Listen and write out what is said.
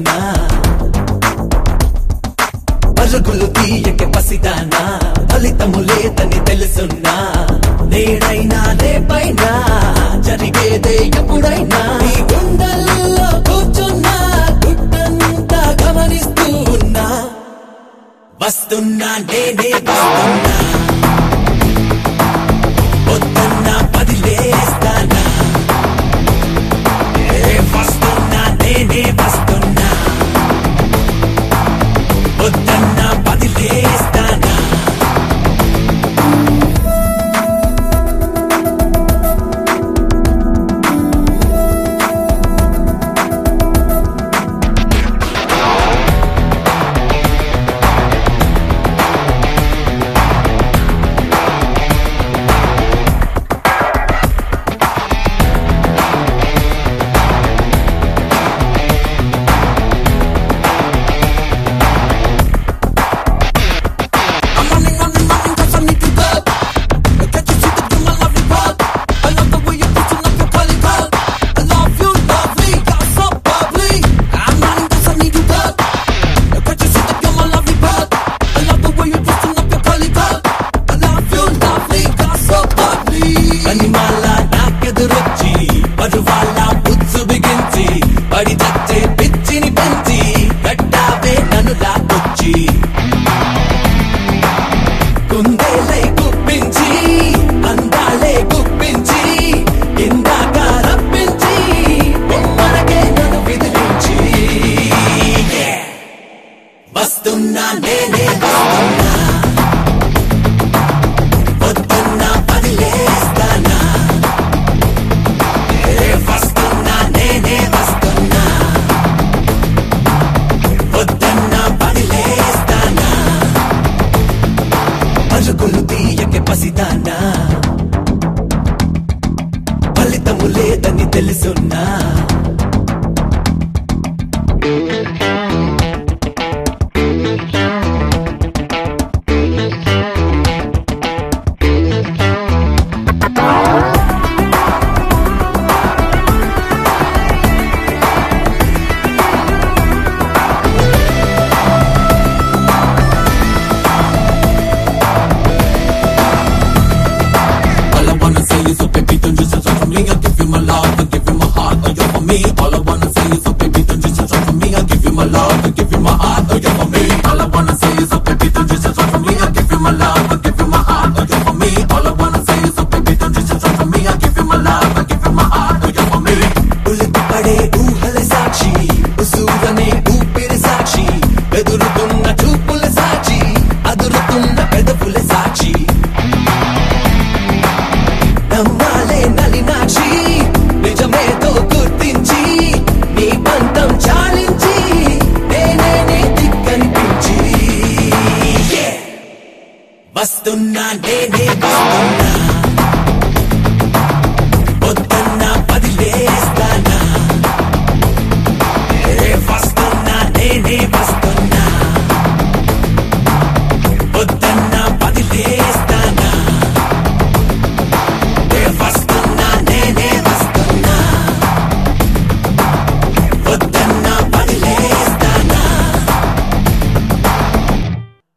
తెలుసున్నా పరుగులు తీయక పసిదానా ఫలితము లేదని తెలుసున్నా నేడైనా రేపైనా జరిగేదే ఎప్పుడైనా నీ గుండెల్లో కూర్చున్నా గుట్టంతా గమనిస్తూ ఉన్నా వస్తున్నా నేనే వస్తున్నా వద్దన్నా పదిలేస్తానా ఏ వస్తున్నా నేనే వస్తున్నా వద్దన్నా పదిలేస్తానా I'm running, running, running 'cause I need to go. Can't you see that you're my lovely bug? I love the way you're pushing up your curly coat. I love you, lovely, you're so bubbly. I'm running 'cause I need to go. Can't you see that you're my lovely bug? I love the way you're pushing up your curly coat. I love you, lovely, you're so bubbly. కనిమాల నాకెదురొచ్చి పరువాల Butch బిగించి పడి చచ్చే పిచ్చిని పెంచి కట్టావే నన్ను లాక్కొచ్చి కుందేలై గుప్పించి అందాలే గుప్పించి ఇందాక రప్పించి బొమ్మలకే నన్ను విదిలించి Yeah! వస్తున్నా నేనే వస్తున్నా వస్తున్నా పదిలేస్తానా ఏ వస్తున్నా నేనే వస్తున్నా వద్దన్నా పదిలేస్తానా పరుగులు తీయకే పసిదానా ఫలితము లేదని తెలుసున్నా All I wanna say is, oh baby, don't you stop for me. I'll give you my love, I'll give you my heart, oh you're for me. All I wanna say is, oh baby, don't you stop for me. I'll give you my love, I'll give you my heart, oh you're for me. All I wanna say is, oh baby, don't you stop for me. I'll give you my love, I'll give you my heart, oh you're for me. All I wanna say is, oh baby, don't you stop for me. I'll give you my love, I'll give you my heart, oh you're for me. ఉలికి పడే ఊహల సాక్షి ఉసూరనే ఊపిరి సాక్షి ఎదురుతున్న చూపుల సాక్షి అదురుతున్న పెదవుల సాక్షి నమ్మాలే నలినాక్షి నిజమేదో గుర్తించి నీ పంతం చాలించి నేనే నీ దిక్కనిపించి Yeah! వస్తున్నా నేనే